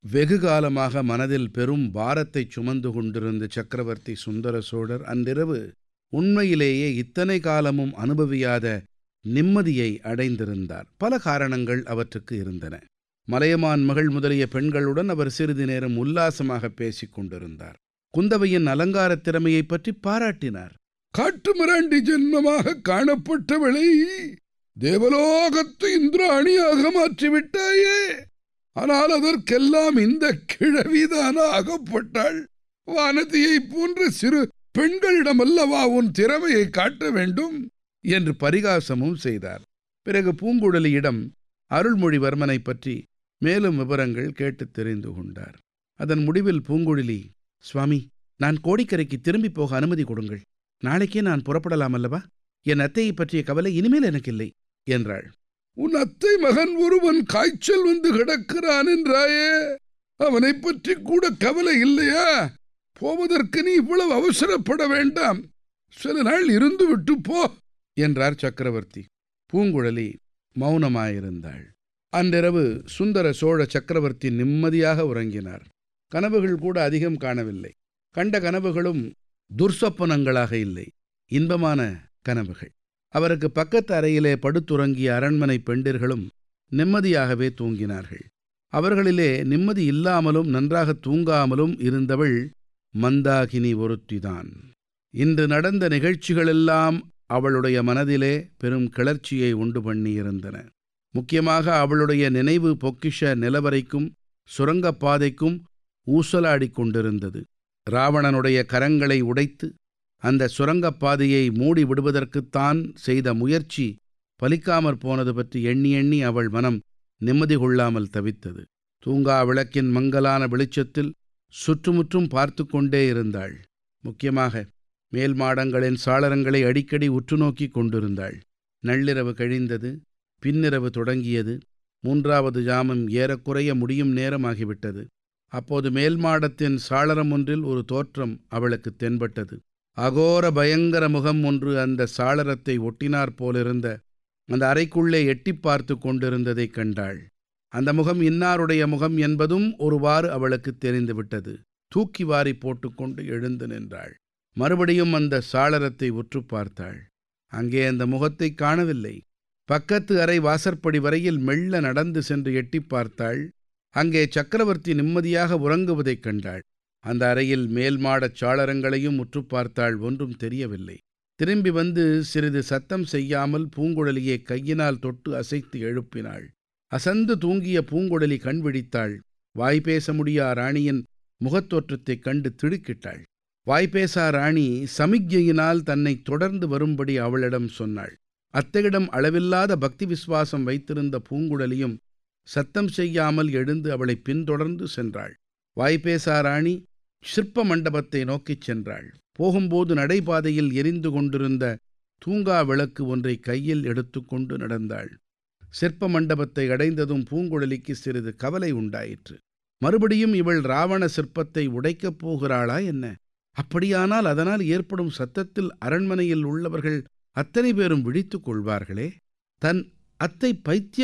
வெகு காலமாக மனதில் பெரும் பாரத்தைச் சுமந்து கொண்டிருந்த சக்கரவர்த்தி சுந்தர சோழர் அன்றிரவு உண்மையிலேயே இத்தனை காலமும் அனுபவியாத நிம்மதியை அடைந்திருந்தார் பல காரணங்கள் அவற்றுக்கு இருந்தன மலையமான் மகள் முதலிய பெண்களுடன் அவர் சிறிது நேரம் உல்லாசமாக பேசிக் கொண்டிருந்தார் குந்தவையின் அலங்காரத் திறமையைப் பற்றி பாராட்டினார் காட்டுமிராண்டி ஜென்மமாக காணப்பட்டவளை தேவலோகத்து இந்திராணியாக மாற்றிவிட்டாயே ஆனால் அதற்கெல்லாம் இந்த கிழவிதான் ஆகப்பட்டாள் வானதியைப் போன்ற சிறு பெண்களிடமல்லவா உன் திறமையை காட்ட வேண்டும் என்று பரிகாசமும் செய்தார் பிறகு பூங்குழலியிடம் அருள்மொழிவர்மனைப் பற்றி மேலும் விவரங்கள் கேட்டுத் தெரிந்து கொண்டார் அதன் முடிவில் பூங்குழலி சுவாமி நான் கோடிக்கரைக்கு திரும்பி போக அனுமதி கொடுங்கள் நாளைக்கே நான் புறப்படலாம் அல்லவா என் அத்தையை பற்றிய கவலை இனிமேல் எனக்கு இல்லை என்றாள் உன் அத்தை மகன் ஒருவன் காய்ச்சல் வந்து கிடக்கிறான் என்றாயே அவனைப் பற்றி கூட கவலை இல்லையா போவதற்கு நீ இவ்வளவு அவசரப்பட வேண்டாம் சில நாள் இருந்து விட்டு போ என்றார் சக்கரவர்த்தி பூங்குழலி மௌனமாயிருந்தாள் அன்றிரவு சுந்தர சோழ சக்கரவர்த்தி நிம்மதியாக உறங்கினார் கனவுகள் கூட அதிகம் காணவில்லை கண்ட கனவுகளும் துர்சொப்பனங்களாக இல்லை இன்பமான கனவுகள் அவருக்கு பக்கத்து அறையிலே படுத்துறங்கிய அரண்மனை பெண்டிர்களும் நிம்மதியாகவே தூங்கினார்கள் அவர்களிலே நிம்மதி இல்லாமலும் நன்றாக தூங்காமலும் இருந்தவள் மந்தாகினி ஒருத்திதான் இன்று நடந்த நிகழ்ச்சிகளெல்லாம் அவளுடைய மனதிலே பெரும் கிளர்ச்சியை உண்டு பண்ணியிருந்தன முக்கியமாக அவளுடைய நினைவு பொக்கிஷ நிலவரைக்கும் சுரங்கப்பாதைக்கும் ஊசலாடிக் கொண்டிருந்தது ராவணனுடைய கரங்களை உடைத்து அந்த சுரங்கப்பாதையை மூடி விடுவதற்குத்தான் செய்த முயற்சி பலிக்காமற் போனது பற்றி எண்ணி எண்ணி அவள் மனம் நிம்மதி கொள்ளாமல் தவித்தது தூங்கா விளக்கின் மங்கலான வெளிச்சத்தில் சுற்றுமுற்றும் பார்த்து கொண்டே இருந்தாள் முக்கியமாக மேல் மாடங்களின் சாளரங்களை அடிக்கடி உற்று நோக்கிக் கொண்டிருந்தாள் நள்ளிரவு கழிந்தது பின்னிரவு தொடங்கியது மூன்றாவது ஜாமம் ஏறக்குறைய முடியும் நேரமாகிவிட்டது அப்போது மேல் மாடத்தின் சாளரம் ஒன்றில் ஒரு தோற்றம் அவளுக்கு தென்பட்டது அகோர பயங்கர முகம் ஒன்று அந்த சாளரத்தை ஒட்டினாற் போலிருந்த அந்த அறைக்குள்ளே எட்டிப் பார்த்து கொண்டிருந்ததைக் கண்டாள் அந்த முகம் இன்னாருடைய முகம் என்பதும் ஒருவாறு அவளுக்கு தெரிந்துவிட்டது தூக்கி வாரி போட்டுக்கொண்டு எழுந்து நின்றாள் மறுபடியும் அந்த சாளரத்தை உற்று பார்த்தாள் அங்கே அந்த முகத்தை காணவில்லை பக்கத்து அறை வாசற்படி வரையில் மெல்ல நடந்து சென்று எட்டிப் பார்த்தாள் அங்கே சக்கரவர்த்தி நிம்மதியாக உறங்குவதைக் கண்டாள் அந்த அறையில் மேல் மாடச் சாளரங்களையும் உற்று பார்த்தாள் ஒன்றும் தெரியவில்லை திரும்பி வந்து சிறிது சத்தம் செய்யாமல் பூங்குழலியை கையினால் தொட்டு அசைத்து எழுப்பினாள் அசந்து தூங்கிய பூங்குழலி கண் விழித்தாள் வாய்பேச முடியா ராணியின் முகத்தோற்றத்தைக் கண்டு திடுக்கிட்டாள் வாய்பேசா ராணி சமிக்ஞையினால் தன்னை தொடர்ந்து வரும்படி அவளிடம் சொன்னாள் அத்தையிடம் அளவில்லாத பக்தி விசுவாசம் வைத்திருந்த பூங்குழலியும் சத்தம் செய்யாமல் எழுந்து அவளை பின்தொடர்ந்து சென்றாள் வாய்பேசா ராணி சிற்ப மண்டபத்தை நோக்கிச் சென்றாள் போகும்போது நடைபாதையில் எரிந்து கொண்டிருந்த தூங்கா விளக்கு ஒன்றை கையில் எடுத்துக்கொண்டு நடந்தாள் சிற்ப மண்டபத்தை அடைந்ததும் பூங்குழலிக்கு சிறிது கவலை உண்டாயிற்று மறுபடியும் இவள் ராவண சிற்பத்தை உடைக்கப் போகிறாளா என்ன அப்படியானால் அதனால் ஏற்படும் சத்தத்தில் அரண்மனையில் உள்ளவர்கள் அத்தனை பேரும் விழித்துக் கொள்வார்களே தன் அத்தை பைத்திய